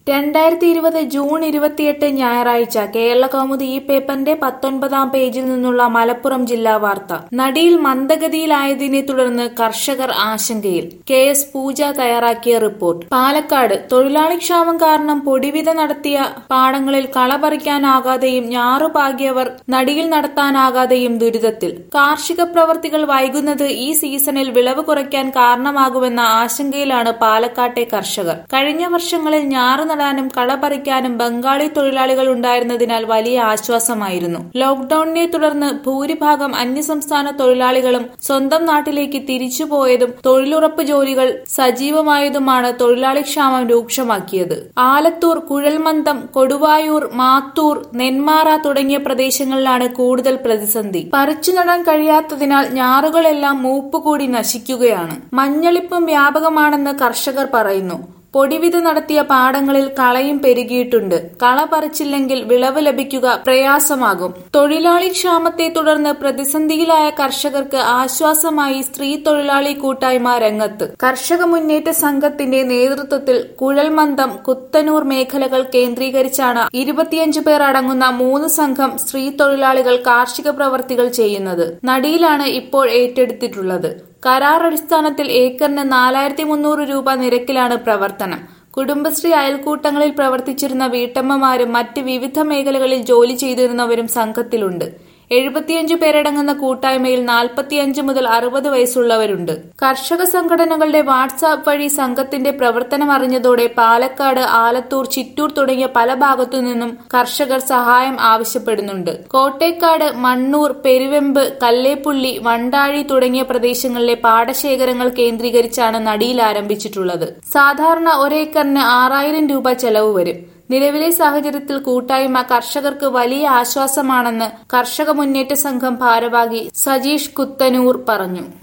രണ്ടായിരത്തി ഇരുപത് ജൂൺ ഇരുപത്തിയെട്ട് ഞായറാഴ്ച കേരള കൗമുദി ഈ പേപ്പറിന്റെ പത്തൊൻപതാം പേജിൽ നിന്നുള്ള മലപ്പുറം ജില്ലാ വാർത്ത നടിയിൽ മന്ദഗതിയിലായതിനെ തുടർന്ന് കർഷകർ ആശങ്കയിൽ കെ എസ് പൂജ തയ്യാറാക്കിയ റിപ്പോർട്ട് പാലക്കാട് തൊഴിലാളി ക്ഷാമം കാരണം പൊടിവിത നടത്തിയ പാടങ്ങളിൽ കള പറിക്കാനാകാതെയും ഞാറു പാകിയവർ നടിയിൽ നടത്താനാകാതെയും ദുരിതത്തിൽ കാർഷിക പ്രവർത്തികൾ വൈകുന്നത് ഈ സീസണിൽ വിളവ് കുറയ്ക്കാൻ കാരണമാകുമെന്ന ആശങ്കയിലാണ് പാലക്കാട്ടെ കർഷകർ കഴിഞ്ഞ വർഷങ്ങളിൽ ഞാറ് നടാനും കള പറിക്കാനും ബംഗാളി തൊഴിലാളികൾ ഉണ്ടായിരുന്നതിനാൽ വലിയ ആശ്വാസമായിരുന്നു ലോക്ഡൌണിനെ തുടർന്ന് ഭൂരിഭാഗം അന്യസംസ്ഥാന തൊഴിലാളികളും സ്വന്തം നാട്ടിലേക്ക് തിരിച്ചുപോയതും തൊഴിലുറപ്പ് ജോലികൾ സജീവമായതുമാണ് തൊഴിലാളി ക്ഷാമം രൂക്ഷമാക്കിയത് ആലത്തൂർ കുഴൽമന്ദം കൊടുവായൂർ മാത്തൂർ നെന്മാറ തുടങ്ങിയ പ്രദേശങ്ങളിലാണ് കൂടുതൽ പ്രതിസന്ധി പറിച്ചു നടാൻ കഴിയാത്തതിനാൽ ഞാറുകളെല്ലാം മൂപ്പുകൂടി നശിക്കുകയാണ് മഞ്ഞളിപ്പും വ്യാപകമാണെന്ന് കർഷകർ പറയുന്നു പൊടിവിത നടത്തിയ പാടങ്ങളിൽ കളയും പെരുകിയിട്ടുണ്ട് കള പറിച്ചില്ലെങ്കിൽ വിളവ് ലഭിക്കുക പ്രയാസമാകും തൊഴിലാളി ക്ഷാമത്തെ തുടർന്ന് പ്രതിസന്ധിയിലായ കർഷകർക്ക് ആശ്വാസമായി സ്ത്രീ തൊഴിലാളി കൂട്ടായ്മ രംഗത്ത് കർഷക മുന്നേറ്റ സംഘത്തിന്റെ നേതൃത്വത്തിൽ കുഴൽമന്ദം കുത്തനൂർ മേഖലകൾ കേന്ദ്രീകരിച്ചാണ് ഇരുപത്തിയഞ്ചു പേർ അടങ്ങുന്ന മൂന്ന് സംഘം സ്ത്രീ തൊഴിലാളികൾ കാർഷിക പ്രവർത്തികൾ ചെയ്യുന്നത് നടിയിലാണ് ഇപ്പോൾ ഏറ്റെടുത്തിട്ടുള്ളത് കരാർ അടിസ്ഥാനത്തിൽ ഏക്കറിന് നാലായിരത്തി മുന്നൂറ് രൂപ നിരക്കിലാണ് പ്രവർത്തനം കുടുംബശ്രീ അയൽക്കൂട്ടങ്ങളിൽ പ്രവർത്തിച്ചിരുന്ന വീട്ടമ്മമാരും മറ്റ് വിവിധ മേഖലകളിൽ ജോലി ചെയ്തിരുന്നവരും സംഘത്തിലുണ്ട് എഴുപത്തിയഞ്ചു പേരടങ്ങുന്ന കൂട്ടായ്മയിൽ നാൽപ്പത്തിയഞ്ച് മുതൽ അറുപത് വയസ്സുള്ളവരുണ്ട് കർഷക സംഘടനകളുടെ വാട്സാപ്പ് വഴി സംഘത്തിന്റെ പ്രവർത്തനം അറിഞ്ഞതോടെ പാലക്കാട് ആലത്തൂർ ചിറ്റൂർ തുടങ്ങിയ പല ഭാഗത്തു നിന്നും കർഷകർ സഹായം ആവശ്യപ്പെടുന്നുണ്ട് കോട്ടേക്കാട് മണ്ണൂർ പെരുവെമ്പ് കല്ലേപ്പുള്ളി വണ്ടാഴി തുടങ്ങിയ പ്രദേശങ്ങളിലെ പാടശേഖരങ്ങൾ കേന്ദ്രീകരിച്ചാണ് നടിയിൽ ആരംഭിച്ചിട്ടുള്ളത് സാധാരണ ഒരേക്കറിന് ആറായിരം രൂപ ചെലവ് വരും നിലവിലെ സാഹചര്യത്തിൽ കൂട്ടായ്മ കർഷകർക്ക് വലിയ ആശ്വാസമാണെന്ന് കർഷക മുന്നേറ്റ സംഘം ഭാരവാഹി സജീഷ് കുത്തനൂർ പറഞ്ഞു